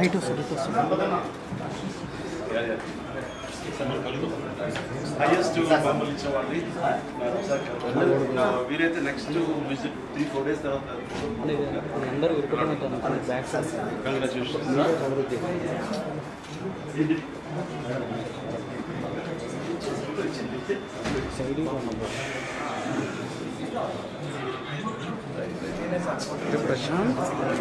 ఇటు వస్తుంది ఇటు వస్తుంది హైయెస్ట్ మామూలు ఇచ్చేవాడిని వీరైతే next visit three four days తర్వాత అందరూ ఇరుకుంటాను back side congratulation side Prashant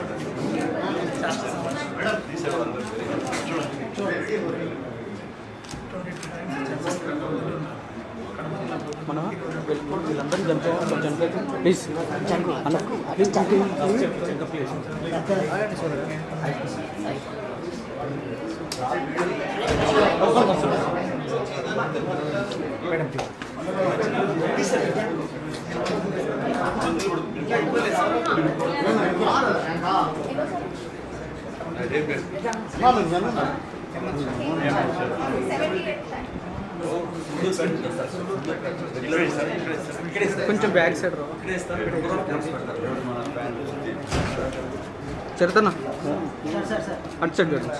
మన వెళ్ళిపోయి వీళ్ళందరూ చనిపోవాలి కొంచెం చనిపోయి ప్లీజ్ అన్న ప్లీజ్ కొంచెం బ్యాక్ సైడ్ రా చరితనా అటు సైడ్ చూడండి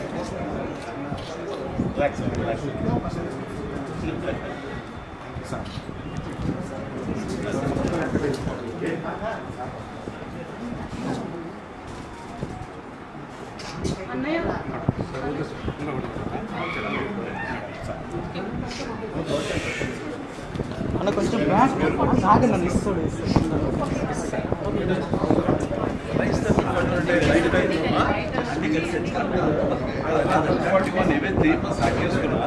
అన్న కొంచెం బ్యాక్ ఆగండి నన్ను ఇస్తాడు ఫార్టీ వన్ ఇవే త్రీ మంత్స్ యాక్ట్ చేసుకున్నా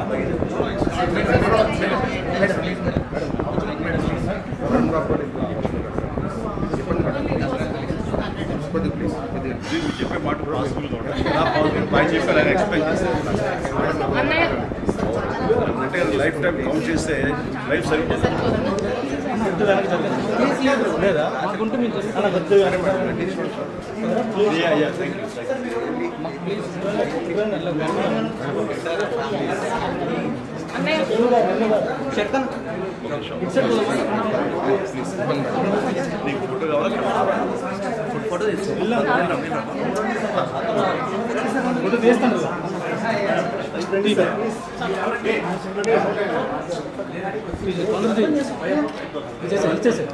మీరు చెప్పే మాట పాసిబుల్ బాగా చెప్పారు ఆయన ఎక్స్పెక్ట్ చేశారు అంటే లైఫ్ టైం కౌంట్ చేస్తే లైఫ్ సరిపోతుంది లేదా మాకుంటే మీరు Yeah, yeah, thank you, thank you. చెప్తాను నీకు ఫోటో కావాలా ఫోటో ఫోటో తీస్తాను ఇచ్చేసా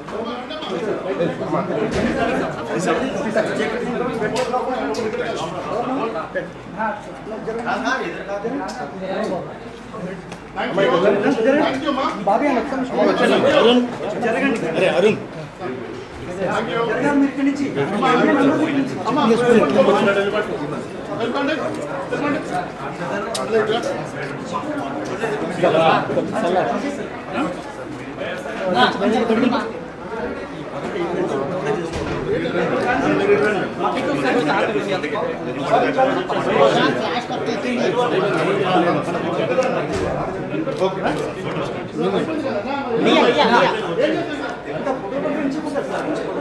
బాబీ అని ఒక్క నిమిషం. జరగండి అరే అరుణ్ ఓకే